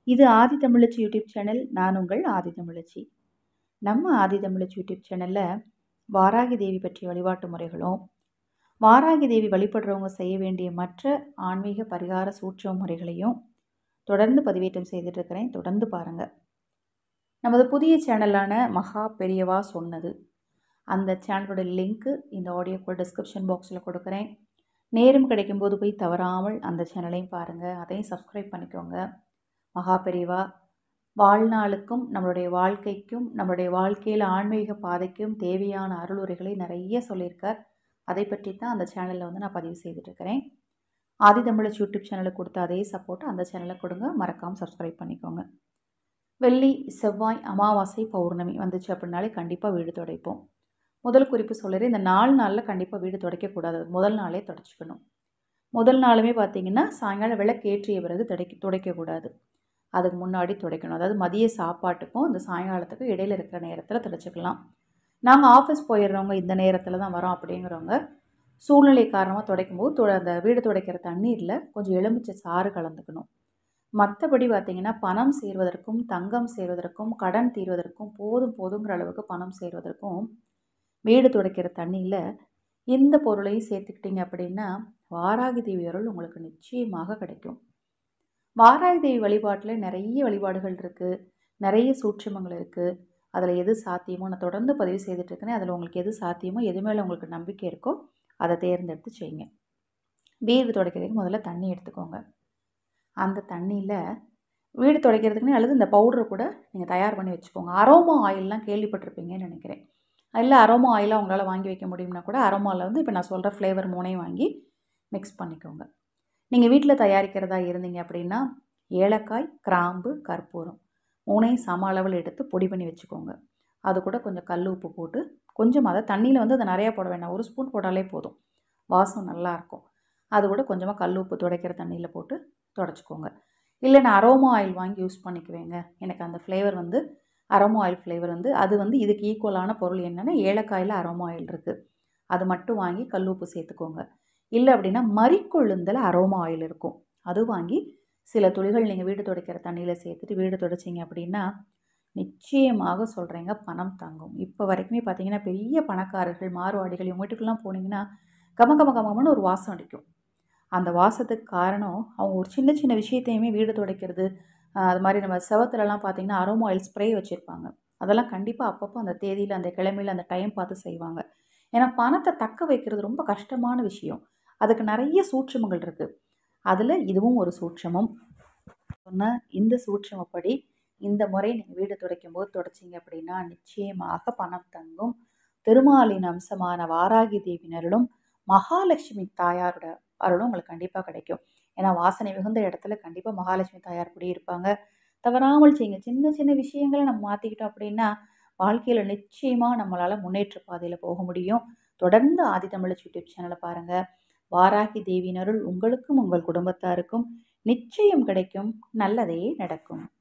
இது ஆதி தமிழச்சி YouTube channel நான் உங்கள் ஆதி தமிழச்சி நம்ம ஆதி தமிழச்சி யூடியூப் சேனலில் வாராகி தேவி பற்றிய வழிபாட்டு முறைகளும் வாராகி தேவி வழிபடுறவங்க செய்ய வேண்டிய மற்ற ஆன்மீக பரிகார சூட்சம முறைகளையும் தொடர்ந்து பதிவேற்றம் செய்துட்ருக்கிறேன் தொடர்ந்து பாருங்கள் நமது புதிய சேனலான மகா பெரியவா சொன்னது அந்த சேனலோட லிங்க்கு இந்த ஆடியோக்கு டிஸ்கிரிப்ஷன் பாக்ஸில் கொடுக்குறேன் நேரம் கிடைக்கும்போது போய் தவறாமல் அந்த சேனலையும் பாருங்கள் அதையும் சப்ஸ்கிரைப் பண்ணிக்கோங்க மகா பெரியவா வாழ்நாளுக்கும் நம்மளுடைய வாழ்க்கைக்கும் நம்மளுடைய வாழ்க்கையில் ஆன்மீக பாதைக்கும் தேவையான அருளுரைகளை நிறைய சொல்லியிருக்கார் அதை பற்றி தான் அந்த சேனலில் வந்து நான் பதிவு செய்துட்ருக்கிறேன் ஆதி தமிழச் யூடியூப் சேனலுக்கு கொடுத்த அதே சப்போர்ட் அந்த சேனலில் கொடுங்க மறக்காமல் சப்ஸ்கிரைப் பண்ணிக்கோங்க வெள்ளி செவ்வாய் அமாவாசை பௌர்ணமி வந்துச்சு அப்படின்னாலே கண்டிப்பாக வீடு துடைப்போம் முதல் குறிப்பு சொல்லிடுறேன் இந்த நாலு நாளில் கண்டிப்பாக வீடு துடைக்கக்கூடாது முதல் நாளே துடைச்சிக்கணும் முதல் நாளுமே பார்த்தீங்கன்னா சாயங்காலம் விளக்கு ஏற்றிய பிறகு துடைக்க துடைக்கக்கூடாது அதுக்கு முன்னாடி துடைக்கணும் அதாவது மதிய சாப்பாட்டுக்கும் இந்த சாயங்காலத்துக்கும் இடையில இருக்கிற நேரத்தில் துடைச்சிக்கலாம் நாங்கள் ஆஃபீஸ் போயிடுறவங்க இந்த நேரத்தில் தான் வரோம் அப்படிங்கிறவங்க சூழ்நிலை காரணமாக துடைக்கும் போது து அந்த வீடு துடைக்கிற தண்ணீரில் கொஞ்சம் எலுமிச்சை சாறு கலந்துக்கணும் மற்றபடி பார்த்திங்கன்னா பணம் சேர்வதற்கும் தங்கம் சேர்வதற்கும் கடன் தீர்வதற்கும் போதும் போதுங்கிற அளவுக்கு பணம் சேர்வதற்கும் வீடு துடைக்கிற தண்ணியில் இந்த பொருளையும் சேர்த்துக்கிட்டிங்க அப்படின்னா வாராகி தேவி அருள் உங்களுக்கு நிச்சயமாக கிடைக்கும் வாராகி தேவி வழிபாட்டில் நிறைய வழிபாடுகள் இருக்குது நிறைய சூட்சமங்கள் இருக்குது அதில் எது சாத்தியமோ நான் தொடர்ந்து பதிவு செய்துட்ருக்கேன் அதில் உங்களுக்கு எது சாத்தியமோ எது மேலே உங்களுக்கு நம்பிக்கை இருக்கோ அதை தேர்ந்தெடுத்து செய்யுங்க வீடு துடைக்கிறதுக்கு முதல்ல தண்ணி எடுத்துக்கோங்க அந்த தண்ணியில் வீடு துடைக்கிறதுக்குன்னு அல்லது இந்த பவுடரை கூட நீங்கள் தயார் பண்ணி வச்சுக்கோங்க அரோமா ஆயிலெலாம் கேள்விப்பட்டிருப்பீங்கன்னு நினைக்கிறேன் இல்லை அரோமா ஆயிலாக உங்களால் வாங்கி வைக்க முடியும்னா கூட அரோமாவில் வந்து இப்போ நான் சொல்கிற ஃப்ளேவர் மூணையும் வாங்கி மிக்ஸ் பண்ணிக்கோங்க நீங்கள் வீட்டில் தயாரிக்கிறதா இருந்தீங்க அப்படின்னா ஏலக்காய் கிராம்பு கற்பூரம் மூணையும் சம அளவில் எடுத்து பொடி பண்ணி வச்சுக்கோங்க அது கூட கொஞ்சம் கல் உப்பு போட்டு கொஞ்சம் அதை தண்ணியில் வந்து அதை நிறையா போட வேண்டாம் ஒரு ஸ்பூன் போட்டாலே போதும் வாசம் நல்லாயிருக்கும் அது கூட கொஞ்சமாக கல் உப்பு துடைக்கிற தண்ணியில் போட்டு துடைச்சிக்கோங்க இல்லை நான் அரோமா ஆயில் வாங்கி யூஸ் பண்ணிக்குவேங்க எனக்கு அந்த ஃப்ளேவர் வந்து அரோமா ஆயில் ஃப்ளேவர் வந்து அது வந்து இதுக்கு ஈக்குவலான பொருள் என்னென்னா ஏலக்காயில் அரோமா ஆயில் இருக்குது அது மட்டும் வாங்கி கல் உப்பு சேர்த்துக்கோங்க இல்லை அப்படின்னா மறிக்கொழுந்தில் அரோமா ஆயில் இருக்கும் அது வாங்கி சில துளிகள் நீங்கள் வீடு துடைக்கிற தண்ணியில் சேர்த்துட்டு வீடு துடைச்சிங்க அப்படின்னா நிச்சயமாக சொல்கிறேங்க பணம் தங்கும் இப்போ வரைக்குமே பார்த்தீங்கன்னா பெரிய பணக்காரர்கள் மார்வாடிகள் இவங்க வீட்டுக்கெல்லாம் போனீங்கன்னா கம கம கமன்னு ஒரு வாசம் அடிக்கும் அந்த வாசத்துக்கு காரணம் அவங்க ஒரு சின்ன சின்ன விஷயத்தையுமே வீடு துடைக்கிறது அது மாதிரி நம்ம செவத்துலலாம் பார்த்திங்கன்னா அரோமா ஆயில் ஸ்ப்ரே வச்சுருப்பாங்க அதெல்லாம் கண்டிப்பாக அப்பப்போ அந்த தேதியில் அந்த கிழமையில் அந்த டைம் பார்த்து செய்வாங்க ஏன்னா பணத்தை தக்க வைக்கிறது ரொம்ப கஷ்டமான விஷயம் அதுக்கு நிறைய சூட்சமங்கள் இருக்குது அதில் இதுவும் ஒரு சூட்சமம் சொன்னால் இந்த சூட்சமப்படி இந்த முறை நீங்கள் வீடு துடைக்கும் போது துடைச்சிங்க அப்படின்னா நிச்சயமாக பணம் தங்கும் திருமாலின் அம்சமான வாராகி தேவினருளும் மகாலட்சுமி தாயாரோட அருளும் உங்களுக்கு கண்டிப்பாக கிடைக்கும் ஏன்னா வாசனை மிகுந்த இடத்துல கண்டிப்பாக மகாலட்சுமி தாயார் குடி இருப்பாங்க தவறாமல் செய்யுங்க சின்ன சின்ன விஷயங்களை நம்ம மாற்றிக்கிட்டோம் அப்படின்னா வாழ்க்கையில் நிச்சயமாக நம்மளால் முன்னேற்ற பாதையில் போக முடியும் தொடர்ந்து ஆதி தமிழ் யூடியூப் சேனலை பாருங்கள் வாராகி தேவியினருள் உங்களுக்கும் உங்கள் குடும்பத்தாருக்கும் நிச்சயம் கிடைக்கும் நல்லதே நடக்கும்